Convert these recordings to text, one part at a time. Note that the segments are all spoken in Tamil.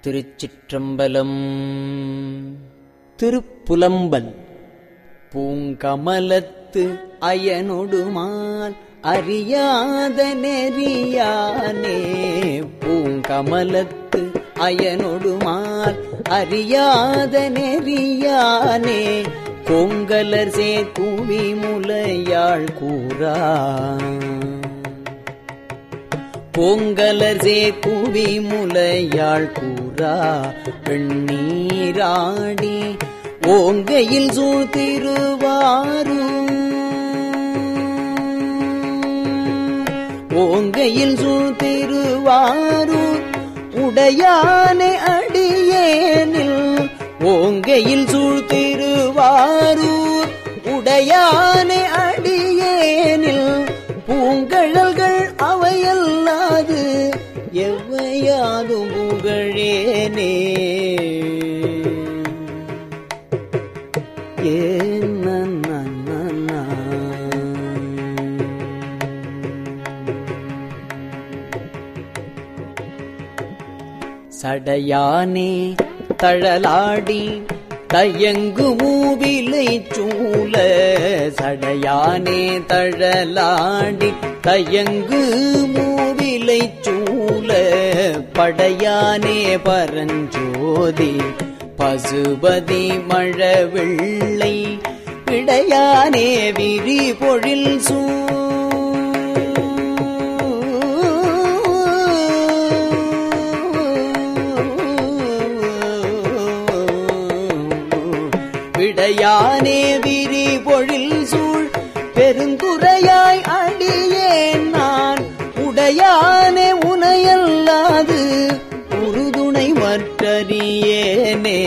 திருச்சிற்றம்பலம் திருப்புலம்பல் பூங்கமலத்து அயனொடுமால் அறியாத நெறியானே பூங்கமலத்து அயனொடுமால் அறியாத நெறியானே கொங்கலர் சேர்க்குவி முலையாள் கூறா பொங்கலர் சேக்குவி முலையாள் கூறா வெண்ணீராடி ஓங்கையில் சூழ்த்திருவாரு ஓங்கையில் சூழ்த்திருவாரு உடையானை அடியேனில் ஓங்கையில் சூழ்த்திருவாரு உடையானை அடியேனில் பூங்கழல்கள் அவையல்லாது எவ்வையாதும் புகழேனே ஏன் நன்னா சடையானே தழலாடி தயங்கு மூவிலை சூழ சடையானே தழலாடி தயங்கு மூவிலை சூழ படையானே பரஞ்சோதி பசுபதி மழவெள்ளை பிடையானே விரி பொழில் சூ விடையானே விரி பொழில் சூழ் பெருங்குறையாய் அடியேன் நான் உடையானே உனையல்லாது உறுதுணை மற்றறியேனே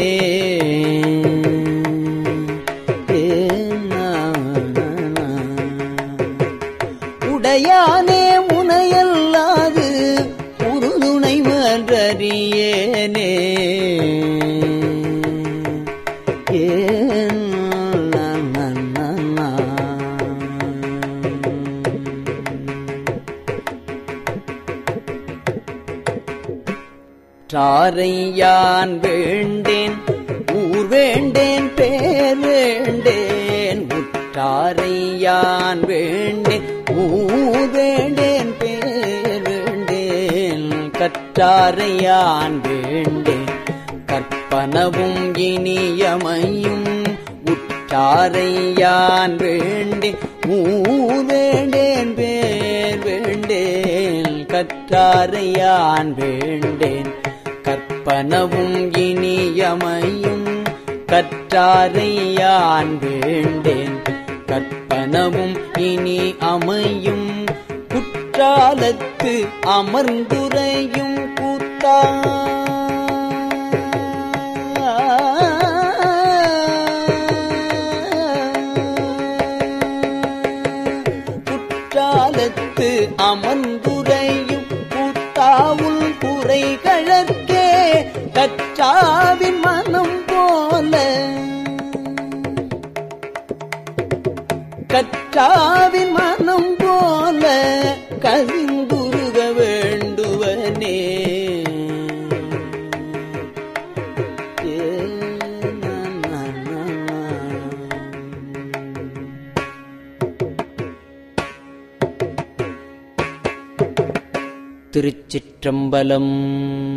உடையானே முனையல்லாது உறுதுணை மன்றறியேனே ஏன் ாரையான் வேண்டேன் ஊர் வேண்டேன் பேர் வேண்டேன் உற்றாரையான் வேண்டேன் ஊர் வேண்டேன் பேர் வேண்டேன் கற்றாரையான் வேண்டேன் கற்பனவும் இனியமையும் உற்றாரையான் வேண்டேன் ஊர் வேண்டேன் பேர் வேண்டேன் கற்றாரையான் வேண்டேன் கற்பனவும் இனியமையும் கற்றாரையான் வேண்டேன் கற்பனவும் இனி அமையும் குற்றாலத்து அமர்ந்துரையும் கூத்தா குற்றாலத்து அமர்ந்துரையும் கூத்தாவுள் குறை கழற்கே கற்றாவின் மனம் போல கற்றாவின் மனம் போல கவிந்துருக வேண்டுவனே திருச்சிற்றம்பலம்